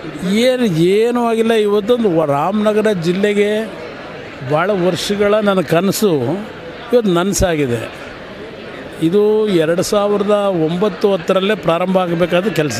ಏನು ಏನೂ ಆಗಿಲ್ಲ ಇವತ್ತೊಂದು ವ- ರಾಮನಗರ ಜಿಲ್ಲೆಗೆ ಭಾಳ ವರ್ಷಗಳ ನನ್ನ ಕನಸು ಇವತ್ತು ನನಸಾಗಿದೆ ಇದು ಎರಡು ಸಾವಿರದ ಒಂಬತ್ತು ಹತ್ತರಲ್ಲೇ ಪ್ರಾರಂಭ ಆಗಬೇಕಾದ ಕೆಲಸ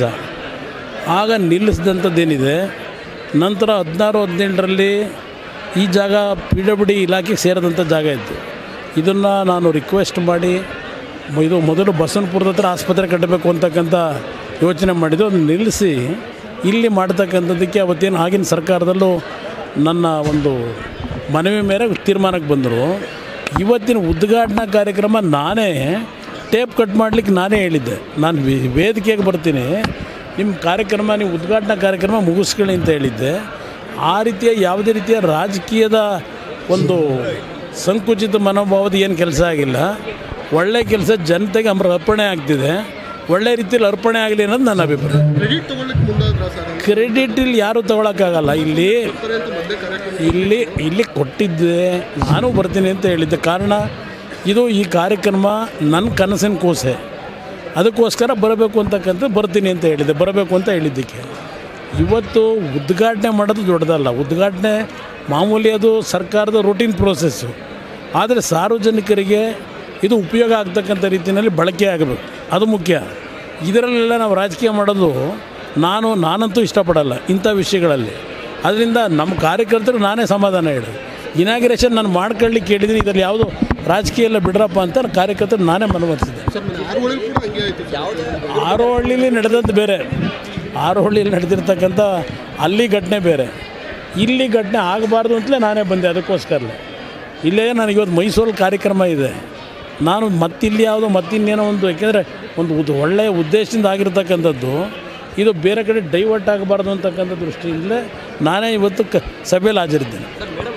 ಆಗ ನಿಲ್ಲಿಸಿದಂಥದ್ದೇನಿದೆ ನಂತರ ಹದಿನಾರು ಹದಿನೆಂಟರಲ್ಲಿ ಈ ಜಾಗ ಪಿ ಡಬ್ಲ್ಯೂ ಡಿ ಇಲಾಖೆಗೆ ಸೇರಿದಂಥ ಜಾಗ ಇತ್ತು ಇದನ್ನು ನಾನು ರಿಕ್ವೆಸ್ಟ್ ಮಾಡಿ ಮ- ಇದು ಮೊದಲು ಬಸವನಪುರದ ಹತ್ರ ಆಸ್ಪತ್ರೆ ಕಟ್ಟಬೇಕು ಅಂತಕ್ಕಂಥ ಯೋಚನೆ ಮಾಡಿದ್ದು ಅದನ್ನು ನಿಲ್ಲಿಸಿ ಇಲ್ಲಿ ಮಾಡ್ತಕ್ಕಂಥದ್ದಕ್ಕೆ ಅವತ್ತೇನು ಆಗಿನ ಸರ್ಕಾರದಲ್ಲೂ ನನ್ನ ಒಂದು ಮನವಿ ಮೇರೆಗೆ ತೀರ್ಮಾನಕ್ಕೆ ಬಂದರು ಇವತ್ತಿನ ಉದ್ಘಾಟನಾ ಕಾರ್ಯಕ್ರಮ ನಾನೇ ಟೇಪ್ ಕಟ್ ಮಾಡಲಿಕ್ಕೆ ನಾನೇ ಹೇಳಿದ್ದೆ ನಾನು ವೆ- ವೇದಿಕೆಗೆ ಬರ್ತೀನಿ ನಿಮ್ಮ ಕಾರ್ಯಕ್ರಮ ನೀವು ಉದ್ಘಾಟನಾ ಕಾರ್ಯಕ್ರಮ ಮುಗಿಸ್ಕೊಳ್ಳಿ ಅಂತ ಹೇಳಿದ್ದೆ ಆ ರೀತಿಯ ಯಾವುದೇ ರೀತಿಯ ರಾಜಕೀಯದ ಒಂದು ಸಂಕುಚಿತ ಮನೋಭಾವದ ಏನು ಕೆಲಸ ಆಗಿಲ್ಲ ಒಳ್ಳೆ ಕೆಲಸ ಜನತೆಗೆ ಅಮರ ಅರ್ಪಣೆ ಆಗ್ತಿದೆ ಒಳ್ಳೆ ರೀತಿಯಲ್ಲಿ ಅರ್ಪಣೆ ಆಗಲಿ ಅನ್ನೋದು ನನ್ನ ಅಭಿಪ್ರಾಯ ಕ್ರೆಡಿಟ್ ತಗೊಳ್ಳಿಕ್ಕೆ ಮುಂದಾದ್ರ ಸರ್ ಕ್ರೆಡಿಟ್ ಇಲ್ಲಿ ಯಾರೂ ತಗೊಳಕ್ಕಾಗಲ್ಲ ಇಲ್ಲಿ ಅಂತಾರೆ ಅಂತ ಮೊದಲೇ ಕಾರ್ಯಕ್ರಮ ಇಲ್ಲಿ ಇಲ್ಲಿ ಕೊಟ್ಟಿದ್ದೆ ನಾನು ಬರ್ತೀನಿ ಅಂತ ಹೇಳಿದ್ದೆ ಕಾರಣ ಇದು ಈ ಕಾರ್ಯಕ್ರಮ ನನ್ನ ಕನಸಿನ ಕೂಸೆ ಅದಕ್ಕೋಸ್ಕರ ಬರಬೇಕು ಅಂತಕ್ಕಂಥ ಬರ್ತೀನಿ ಅಂತ ಹೇಳಿದ್ದೆ ಬರಬೇಕು ಅಂತ ಹೇಳಿದ್ದಕ್ಕೆ ಇವತ್ತು ಉದ್ಘಾಟನೆ ಮಾಡೋದು ದೊಡ್ಡದಲ್ಲ ಉದ್ಘಾಟನೆ ಮಾಮೂಲಿ ಅದು ಸರ್ಕಾರದ ರೂಟೀನ್ ಪ್ರೋಸೆಸ್ಸು ಆದರೆ ಸಾರ್ವಜನಿಕರಿಗೆ ಇದು ಉಪಯೋಗ ಆಗ್ತಕ್ಕಂಥ ರೀತಿಯಲ್ಲಿ ಬಳಕೆ ಆಗಬೇಕು ಅದು ಮುಖ್ಯ ಇದರಲ್ಲೆಲ್ಲ ನಾವು ರಾಜಕೀಯ ಮಾಡೋದು ನಾನು ನಾನಂತೂ ಇಷ್ಟಪಡಲ್ಲ ಇಂಥ ವಿಷಯಗಳಲ್ಲಿ ಅದರಿಂದ ನಮ್ಮ ಕಾರ್ಯಕರ್ತರು ನಾನೇ ಸಮಾಧಾನ ಹೇಳೋದು ಇನಾಗ್ರೇಷನ್ ನಾನು ಮಾಡ್ಕೊಳ್ಳಿಕ್ಕೆ ಹೇಳಿದ್ದೀನಿ ಇದರಲ್ಲಿ ಯಾವುದು ರಾಜಕೀಯ ಎಲ್ಲ ಬಿಡ್ರಪ್ಪ ಅಂತ ನಾನು ಕಾರ್ಯಕರ್ತರು ನಾನೇ ಮನವೊಲಿಸಿದೆ ಸರ್ ಮತ್ತೆ ಆರುವಳಿ ಕೂಡ ಹಂಗೆ ಆಯ್ತು ಸರ್. ಆರೋಹಳ್ಳಿಲಿ ನಡೆದದ್ದು ಬೇರೆ ಆರೋಹಳ್ಳಿಲಿ ನಡೆದಿರ್ತಕ್ಕಂಥ ಅಲ್ಲಿ ಘಟನೆ ಬೇರೆ ಇಲ್ಲಿ ಘಟನೆ ಆಗಬಾರ್ದು ಅಂತಲೇ ನಾನೇ ಬಂದೆ ಅದಕ್ಕೋಸ್ಕರಲೇ ಇಲ್ಲೇ ನನಗೆ ಇವತ್ತು ಮೈಸೂರಲ್ಲಿ ಕಾರ್ಯಕ್ರಮ ಇದೆ ನಾನು ಮತ್ತಿಲ್ಲಿ ಯಾವುದೋ ಮತ್ತಿನ್ನೇನೋ ಒಂದು ಯಾಕೆಂದರೆ ಒಂದು ಉದ್ ಒಳ್ಳೆಯ ಉದ್ದೇಶದಿಂದ ಆಗಿರ್ತಕ್ಕಂಥದ್ದು ಇದು ಬೇರೆ ಕಡೆ ಡೈವರ್ಟ್ ಆಗಬಾರ್ದು ಅಂತಕ್ಕಂಥ ದೃಷ್ಟಿಯಿಂದಲೇ ನಾನೇ ಇವತ್ತು ಕ ಸಭೆಯಲ್ಲಿ ಹಾಜರಿದ್ದೇನೆ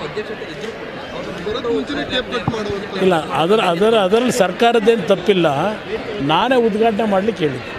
ಬರೋದು ಮುಂಚೆನೇ ಟೇಪ್ ಕಟ್ ಮಾಡುವಂತ ಇಲ್ಲ ಅದರ ಅದರ ಅದರಲ್ಲಿ ಸರ್ಕಾರದ್ದೇನು ತಪ್ಪಿಲ್ಲ ನಾನೇ ಉದ್ಘಾಟನೆ ಮಾಡಲಿಕ್ಕೆ ಹೇಳಿದ್ದೆ